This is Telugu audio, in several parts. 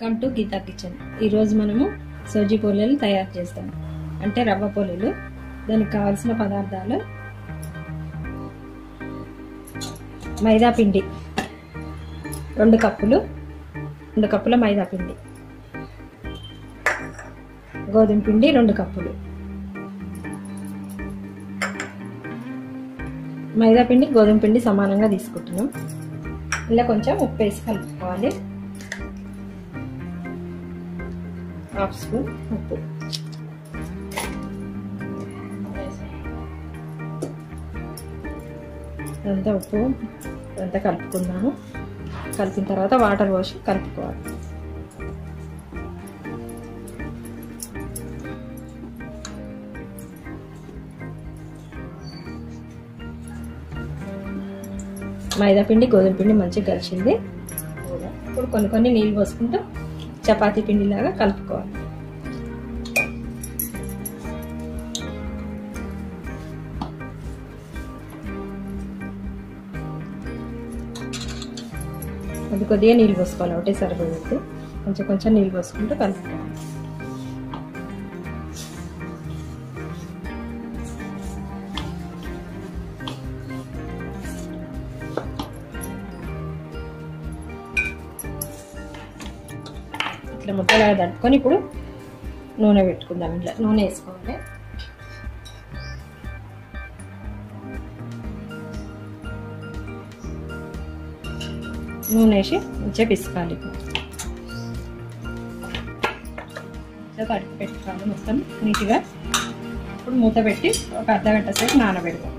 వెల్కమ్ టు గీతా కిచెన్ ఈరోజు మనము సోజీ పోలేలు తయారు చేస్తాం అంటే రవ్వ పోలేలు దానికి కావాల్సిన పదార్థాలు మైదా పిండి రెండు కప్పులు రెండు కప్పుల మైదా పిండి గోధుమ పిండి రెండు కప్పులు మైదా పిండి గోధుమ పిండి సమానంగా తీసుకుంటున్నాం ఇలా కొంచెం ఉప్పు వేసి కలుపుకోవాలి హాఫ్ స్పూన్ ఉప్పు అంతా ఉప్పు అంతా కలుపుకున్నాము కలిపిన తర్వాత వాటర్ పోసి కలుపుకోవాలి మైదా పిండి గోధుమ పిండి మంచిగా కలిసింది ఇప్పుడు కొన్ని కొన్ని నీళ్ళు పోసుకుంటూ చపాతీ పిండిలాగా కలుపుకోవాలి కొద్ది కొద్దిగా నీళ్ళు పోసుకోవాలి ఒకటే సరిపోతుంది కొంచెం కొంచెం నీళ్ళు పోసుకుంటూ కలుపుకోవాలి ఇట్లా ముద్దలాగా తట్టుకొని ఇప్పుడు నూనె పెట్టుకుందాం ఇట్లా నూనె వేసుకోవాలి నూనె వేసి మంచిగా పిసుకాలి తడిపి పెట్టుకోవాలి మొత్తం నీట్గా ఇప్పుడు మూత పెట్టి ఒక అర్ధ గంట సేపు నానబెడతాం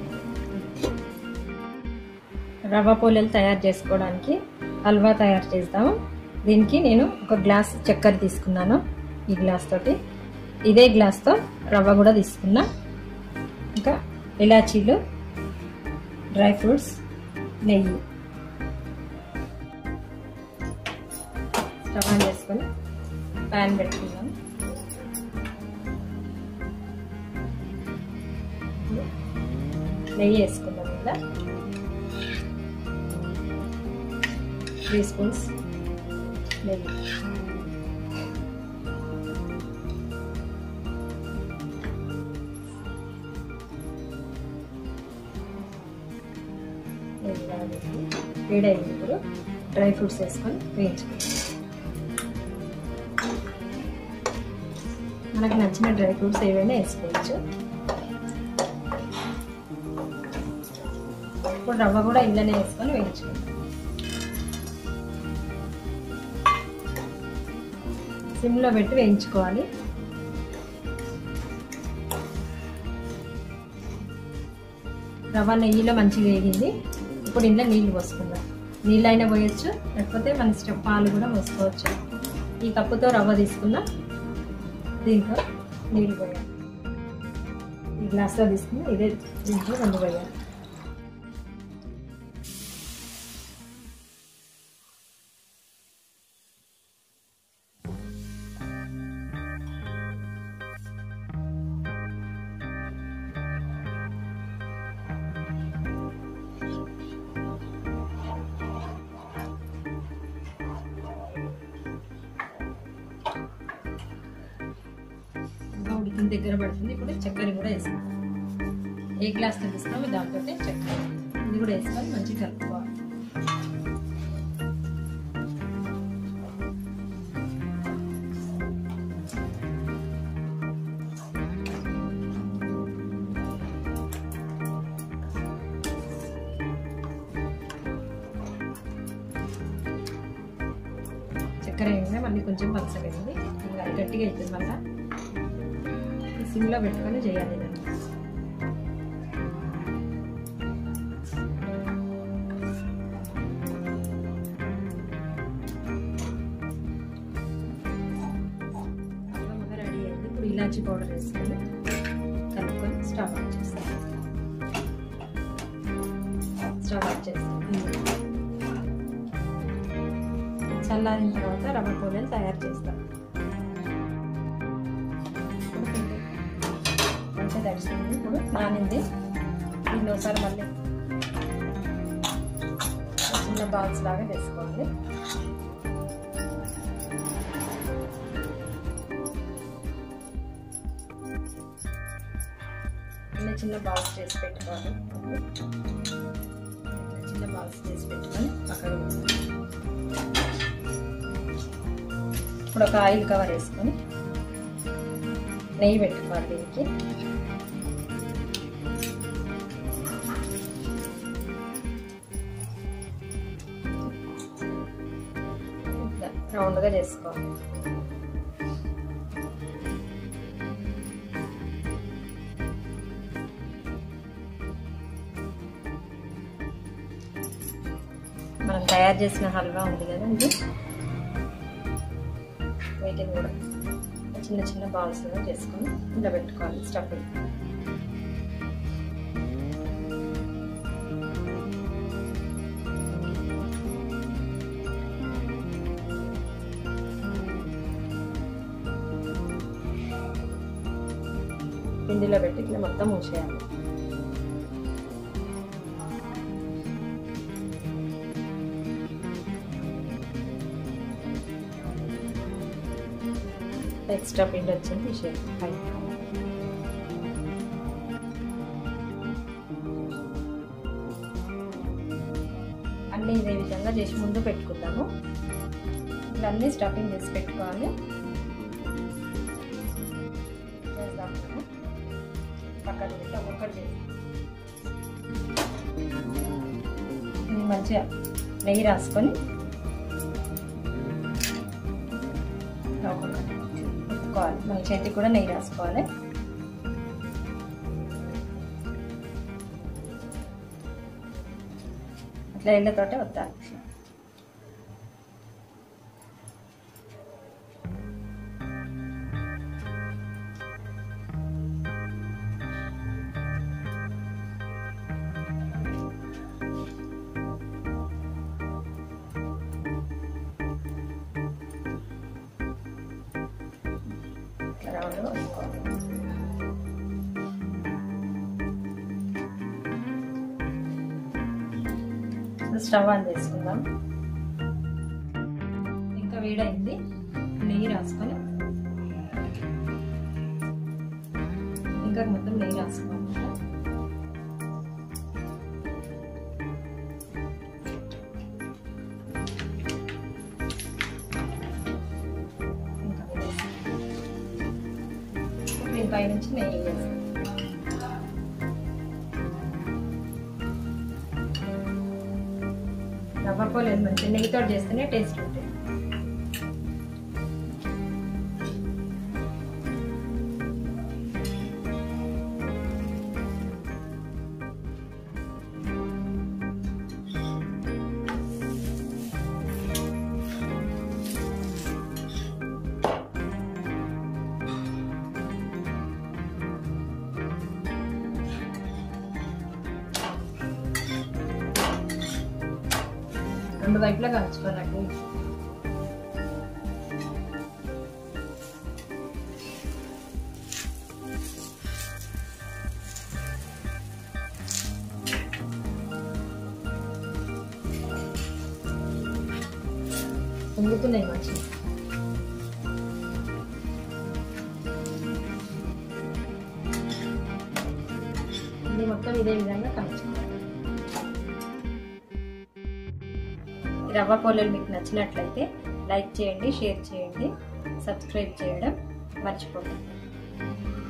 రవ్వ పోలేలు తయారు చేసుకోవడానికి హల్వా తయారు చేస్తాము దీనికి నేను ఒక గ్లాస్ చక్కెర తీసుకున్నాను ఈ గ్లాస్ తోటి ఇదే గ్లాస్తో రవ్వ కూడా తీసుకున్నా ఇంకా ఇలాచీలు డ్రై ఫ్రూట్స్ నెయ్యి స్టవ్ ఆన్ చేసుకొని ప్యాన్ పెట్టుకుందాం నెయ్యి వేసుకుందాం ఇలా త్రీ స్పూన్స్ నెయ్యి వేడైంది ఇప్పుడు డ్రై ఫ్రూట్స్ వేసుకొని వేయించుకుంటాం మనకు నచ్చిన డ్రై ఫ్రూట్స్ ఏవైనా వేసుకోవచ్చు ఇప్పుడు రవ్వ కూడా ఇంట్లోనే వేసుకొని వేయించుకుంటాం సిమ్లో పెట్టి వేయించుకోవాలి రవ్వ నెయ్యిలో మంచిగా వేగింది ఇప్పుడు ఇంట్లో నీళ్ళు పోసుకుందాం నీళ్ళు అయినా పోయొచ్చు లేకపోతే మన ఇష్టం పాలు కూడా పోసుకోవచ్చు ఈ కప్పుతో రవ్వ తీసుకున్నా దీంట్లో నీళ్ళు పోయాలి ఈ గ్లాస్లో తీసుకుని ఇదే దీంట్లో రెండు పోయాలి ఉడికిన దగ్గర పడుతుంది ఇప్పుడు చక్కెర కూడా వేసుకుంటాం ఏ గ్లాస్తో తీస్తామో దాంతో చక్కెర ఇది కూడా వేసుకొని మంచిగా కలుపుకోవాలి చక్కెర వేయగానే మళ్ళీ కొంచెం పలసగైంది ఇంకా గట్టిగా అవుతుంది మళ్ళీ సిమ్లో పెట్టుకొని చేయాలి దాన్ని రెడీ అయింది ఇప్పుడు ఇలాచి పౌడర్ వేసుకొని కలుపుకొని స్టవ్ ఆఫ్ చేస్తాం స్టవ్ ఆఫ్ చేస్తాం చల్లారిన తర్వాత రవ్వ పోలేలు తయారు చేస్తాం మంచిగా తడిసింది ఇప్పుడు నానింది దీన్ని ఒకసారి మళ్ళీ చిన్న బాల్స్ లాగా వేసుకోవాలి చిన్న చిన్న బాల్స్ చేసి పెట్టుకోవాలి చిన్న బాల్స్ చేసి పెట్టుకొని పక్కన ఇప్పుడు ఒక ఆయిల్ కవర్ వేసుకొని నెయ్యి పెట్టుకోవాలి దీనికి రౌండ్గా చేసుకోవాలి మనం తయారు చేసిన హల్వా ఉంది కదా ఇది వీటిని కూడా చిన్న చిన్న బాల్స్ చేసుకొని ఇలా పెట్టుకోవాలి స్టఫింగ్ పిండిలో పెట్టి ఇట్లా మొత్తం మూసేయాలి ఎక్స్ట్రా పిండి వచ్చింది తీసేయాలి పైన అన్నీ ఇదే విధంగా చేసి ముందు పెట్టుకుందాము ఇట్లా అన్నీ స్టఫింగ్ చేసి పెట్టుకోవాలి చేద్దాము పక్కన పెట్టి ఒక్కొక్కటి చేసి ఇది మంచిగా నెయ్యి రాసుకొని ఒక్కొక్కటి ఒత్తుకోవాలి మన చేతికి కూడా నెయ్యి రాసుకోవాలి అట్లా ఇళ్ళతోటే వద్దాలి రౌండ్గా వత్తుకోవాలి స్టవ్ ఆన్ చేసుకుందాం ఇంకా వేడైంది నెయ్యి రాసుకొని ఇంకా మొత్తం నెయ్యి రాసుకోవాలి ఇంకా వేసేసి దీని పైనుంచి నెయ్యి వేస్తాం రవ్వ పోలేదు మంచి నెయ్యితో చేస్తేనే టేస్ట్ ఉంటుంది రెండు వైపులా కలుచుకోవాలండి పొంగుతున్నాయి మంచిగా ఇది మొత్తం ఇదే విధంగా కలుచుకోవాలి ఈ రవ్వ పోలేలు మీకు నచ్చినట్లయితే లైక్ చేయండి షేర్ చేయండి సబ్స్క్రైబ్ చేయడం మర్చిపోకండి